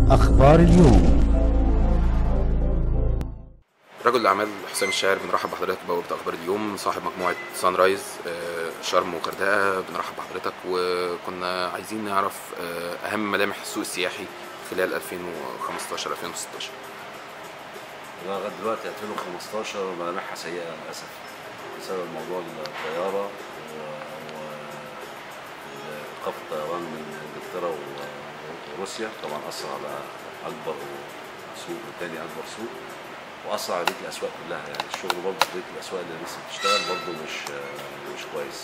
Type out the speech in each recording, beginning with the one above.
أخبار اليوم رجل الاعمال حسام الشاعر بنرحب بحضرتك بوابه اخبار اليوم صاحب مجموعه سان رايز آه، شرم وغردقه بنرحب بحضرتك وكنا عايزين نعرف آه، اهم ملامح السوق السياحي خلال 2015 2016 لغايه دلوقتي 2015 ملامحها سيئه للاسف بسبب موضوع الطياره وايقاف الطيران من انجلترا و- وروسيا طبعا اثر على اكبر سوق وتاني اكبر سوق واثر على بقيه الاسواق كلها يعني الشغل برضه في بقيه الاسواق اللي لسه بتشتغل برضه مش مش كويس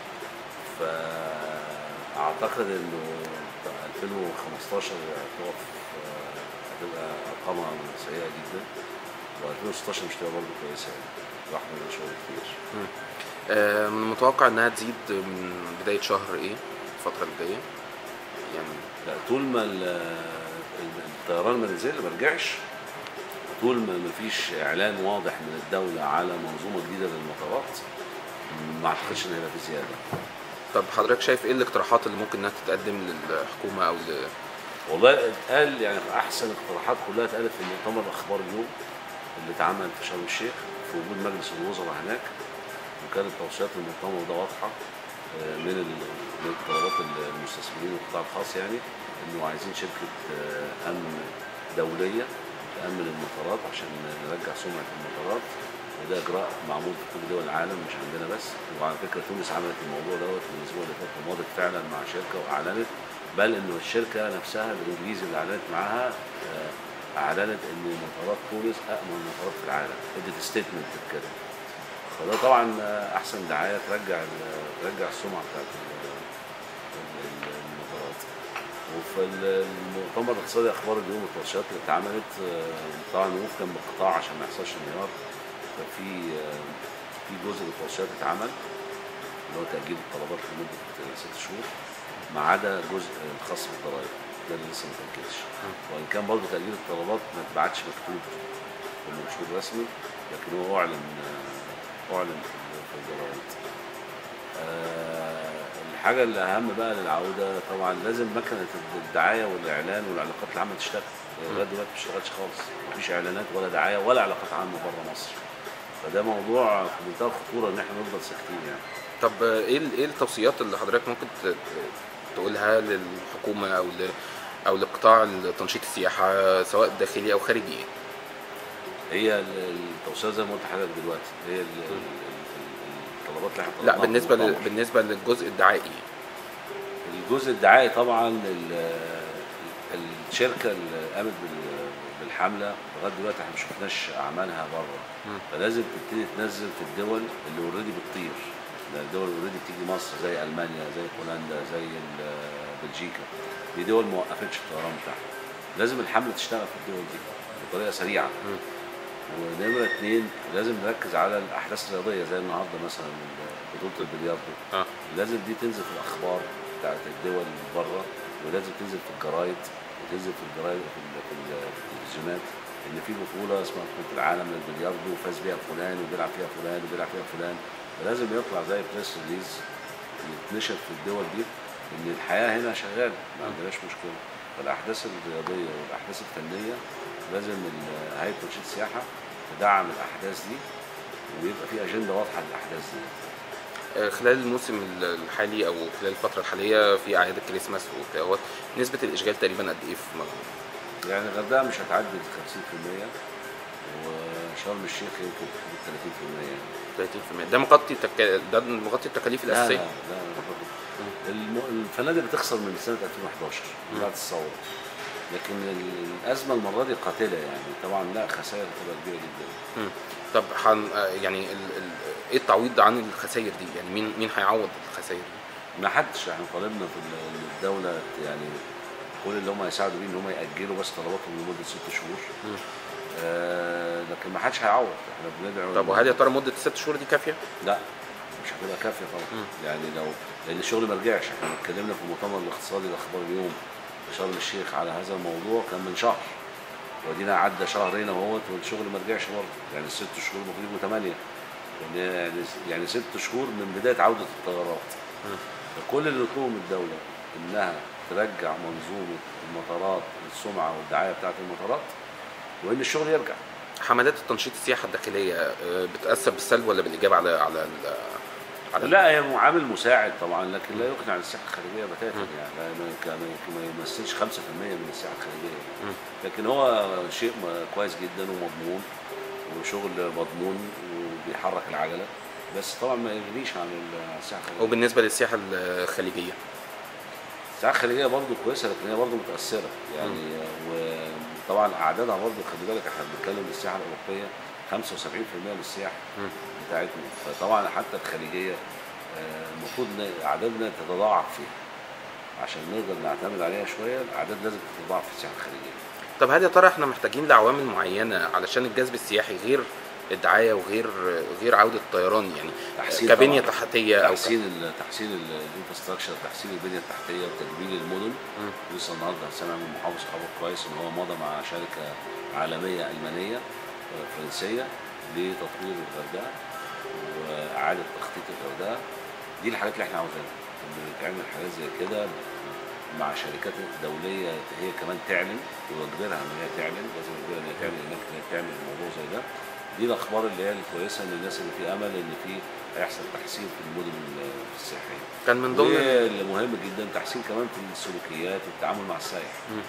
فاعتقد انه 2015 هتقف هتبقى ارقامها سيئه جدا و2016 مش هتبقى برضه كويسه يعني راح من شغل كتير آه، من المتوقع انها تزيد من بدايه شهر ايه الفتره اللي جايه يعني لا طول ما ال- الطيران ما نزل ما رجعش طول ما ما فيش اعلان واضح من الدوله على منظومه جديده للمطارات ما اعتقدش ان هيبقى في زياده طب حضرتك شايف ايه الاقتراحات اللي ممكن انها تتقدم للحكومه او ل... والله اتقال يعني احسن اقتراحات كلها اتقالت في مؤتمر اخبار اليوم اللي اتعمل في شرم الشيخ في وجود مجلس الوزراء هناك وكانت توصيات المؤتمر ده واضحه آه، من ال- من طلبات المستثمرين والقطاع الخاص يعني انه عايزين شركه آه، امن دوليه تامن المطارات عشان نرجع سمعه المطارات وده اجراء معمول في كل دول العالم مش عندنا بس وعلى فكره تونس عملت الموضوع دوت في الاسبوع اللي فات ومضت فعلا مع شركه واعلنت بل انه الشركه نفسها الانجليزي اللي اعلنت معاها آه، اعلنت ان مطارات تونس امن مطارات في العالم ادت ستيتمنت كده فده طبعا آه، احسن دعايه ترجع ال- ترجع السمعه بتاعت ال- ال- ال- المطارات وفي ال- المؤتمر الاقتصادي اخبار اليوم التوصيات اللي اتعملت آه، طبعا وفقا بالقطاع عشان ما يحصلش انهيار ففي آه، في جزء من التوصيات اتعمل اللي هو تاجيل الطلبات لمده ست شهور ما عدا جزء الخاص بالضرائب ده اللي لسه ما اتاكدش وان كان برضه تاجيل الطلبات ما اتبعتش مكتوب في المنشور الرسمي لكن هو اعلن آه، اعلن في في الجرايد آه، الحاجه اللي اهم بقى للعوده طبعا لازم مكنه الدعايه والاعلان والعلاقات العامه تشتغل لغايه دلوقتي ما بتشتغلش خالص مفيش اعلانات ولا دعايه ولا علاقات عامه بره مصر فده موضوع في منتهى الخطوره ان احنا نفضل ساكتين يعني طب آه، ايه ال- ايه التوصيات اللي حضرتك ممكن ت- تقولها للحكومه او ل... او لقطاع تنشيط السياحه سواء داخلي او خارجي هي ال- التوصيات زي ما قلت لحضرتك دلوقتي هي ال- ال- ال- الطلبات اللي احنا لا طلبناها في بالنسبه لل... المؤتمر. بالنسبه للجزء الدعائي الجزء الدعائي طبعا ال- الشركه اللي قامت بال- بالحمله لغايه دلوقتي احنا ما شفناش اعمالها بره مم. فلازم تبتدي تنزل في الدول اللي اوريدي بتطير ده الدول اللي اوريدي بتيجي مصر زي المانيا زي بولندا زي ال- بلجيكا دي دول ما وقفتش الطيران بتاعها لازم الحمله تشتغل في الدول دي بطريقه سريعه مم. ونمرة اتنين لازم نركز على الأحداث الرياضية زي النهاردة مثلا بطولة البلياردو اه لازم دي تنزل في الاخبار بتاعت الدول اللي بره ولازم تنزل في الجرايد وتنزل في الجرايد في, ال- في, ال- في التلفزيونات ان في بطوله اسمها بطوله العالم للبلياردو وفاز بيها فلان وبيلعب فيها فلان وبيلعب فيها فلان فلازم يطلع زي بريس ريليز يتنشر في الدول دي ان الحياه هنا شغاله ما عندناش مشكله فالاحداث الرياضيه والاحداث الفنيه لازم ال- هيئه تنشيط السياحه تدعم الاحداث دي ويبقى في اجنده واضحه للاحداث دي آه، خلال الموسم الحالي او خلال الفتره الحاليه في اعياد الكريسماس وكده هو نسبه الاشغال تقريبا قد ايه في م- يعني الغردقه مش هتعدي ال 50% وشرم الشيخ يمكن في 30% يعني 30% ده مغطي تك... ده مغطي التكاليف لا لا الاساسيه لا الم- الفنادق بتخسر من سنه 2011 من بعد الثوره لكن الازمه المره دي قاتله يعني طبعا لا خسائر هتبقى كبيره جدا مم. طب حن... آه، يعني ال... ال... ايه التعويض عن الخسائر دي يعني مين مين هيعوض الخسائر دي ما حدش احنا طالبنا في ال- إن الدوله يعني كل اللي هم يساعدوا بيه ان هم ياجلوا بس طلباتهم لمده ست شهور مم. آه لكن ما حدش هيعوض احنا بندعو طب وهل يا ترى مده الست شهور دي كافيه؟ لا مش هتبقى كافيه طبعا مم. يعني لو لان الشغل ما رجعش احنا اتكلمنا في المؤتمر الاقتصادي لاخبار اليوم في شرم الشيخ على هذا الموضوع كان من شهر ودينا عدى شهرين اهوت والشغل ما رجعش برضه يعني الست شهور المفروض يبقوا ثمانيه يعني يعني يعني ست شهور من بدايه عوده الطيارات مم. فكل اللي نطلبه من الدوله انها ترجع منظومه المطارات السمعه والدعايه بتاعت المطارات وان الشغل يرجع حملات التنشيط السياحه الداخليه آه، بتاثر بالسلب ولا بالايجاب على على ال- على لا هي عامل مساعد طبعا لكن لا يقنع السياحه الخارجيه بتاتا يعني لا ما- كان- ما يمثلش 5% من السياحه الخارجيه مم. لكن هو شيء م- كويس جدا ومضمون وشغل مضمون وبيحرك العجله بس طبعا ما يغنيش عن ال- السياحه الخارجيه وبالنسبه للسياحه الخليجيه السياحه الخارجيه برضه كويسه لكن هي برضه متاثره يعني وطبعا اعدادها برضه خلي بالك احنا بنتكلم السياحه الاوروبيه 75% من السياحه مم. بتاعتنا فطبعا حتى الخليجيه آه، المفروض ان اعدادنا تتضاعف فيها عشان نقدر نعتمد عليها شويه الاعداد لازم تتضاعف في السياحه الخليجيه طب هل يا ترى احنا محتاجين لعوامل معينه علشان الجذب السياحي غير الدعايه وغير غير عوده الطيران يعني تحسين كبنيه طبعاً. تحتيه او ك- تحسين ال تحسين الانفراستراكشر تحسين البنيه التحتيه وتجميل المدن مم. لسه النهارده سامع من محافظ خبر كويس ان هو مضى مع شركه عالميه المانيه آه، فرنسيه لتطوير الغردقه واعاده تخطيط الغردقه دي الحاجات اللي احنا عاوزينها ان تعمل حاجات زي كده مع شركات دوليه هي كمان تعلن ويجبرها ان هي تعلن لازم يجبرها ان هي تعلن هناك ان هي تعمل الموضوع زي ده دي الاخبار اللي هي الكويسه ان الناس اللي في امل ان في هيحصل تحسين في المدن السياحيه كان من ضمن واللي مهم جدا تحسين كمان في السلوكيات والتعامل مع السائح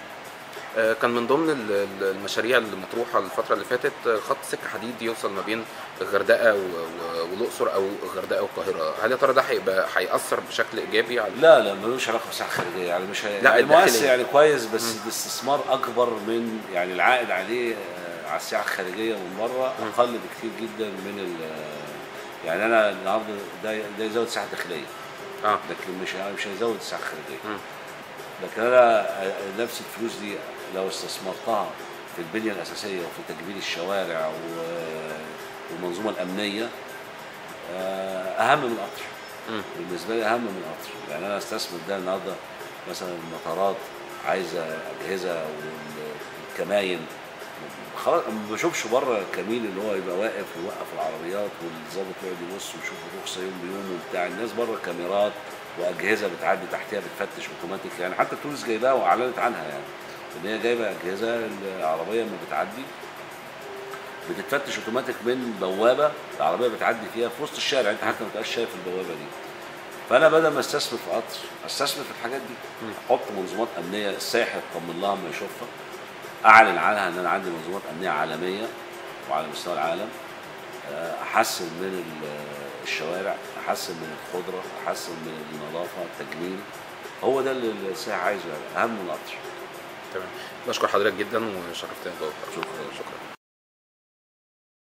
آه، كان من ضمن ال- ال- المشاريع المطروحه الفتره اللي فاتت آه، خط سكه حديد يوصل ما بين الغردقه و- و- والاقصر او الغردقه والقاهره هل يا ترى ده هيبقى هياثر بشكل ايجابي على لا لا ملوش علاقه بالسياحه الخارجيه يعني مش هي... لا، يعني الداخلية. مؤثر يعني كويس بس الاستثمار اكبر من يعني العائد عليه آه، على السياحه الخارجيه من بره اقل بكتير جدا من ال يعني انا النهارده ده ده يزود السياحه الداخليه اه لكن مش مش هيزود السياحه الخارجيه مم. لكن انا نفس الفلوس دي لو استثمرتها في البنيه الاساسيه وفي تجميل الشوارع و- والمنظومه الامنيه آه، اهم من القطر مم. بالنسبه لي اهم من القطر يعني انا استثمر ده النهارده مثلا المطارات عايزه اجهزه والكماين خلاص ما بشوفش بره الكمين اللي هو يبقى واقف ويوقف العربيات والظابط يقعد يبص ويشوف الرخصه يوم بيوم وبتاع الناس بره كاميرات واجهزه بتعدي تحتها بتفتش اوتوماتيك يعني حتى تونس جايباها واعلنت عنها يعني ان هي جايبه اجهزه العربيه لما بتعدي بتتفتش اوتوماتيك من بوابه العربيه بتعدي فيها في وسط الشارع انت حتى ما تبقاش شايف البوابه دي فانا بدل ما استثمر في قطر استثمر في الحاجات دي احط منظومات امنيه السائح يطمن لها لما يشوفها اعلن عنها ان انا عندي منظومات امنيه عالميه وعلى مستوى العالم آه، احسن من ال- الشوارع احسن من الخضره احسن من النظافه التجميل هو ده اللي السائح عايزه يعني اهم من القطر تمام بشكر حضرتك جدا وشرفتنا يا دكتور شكرا شكرا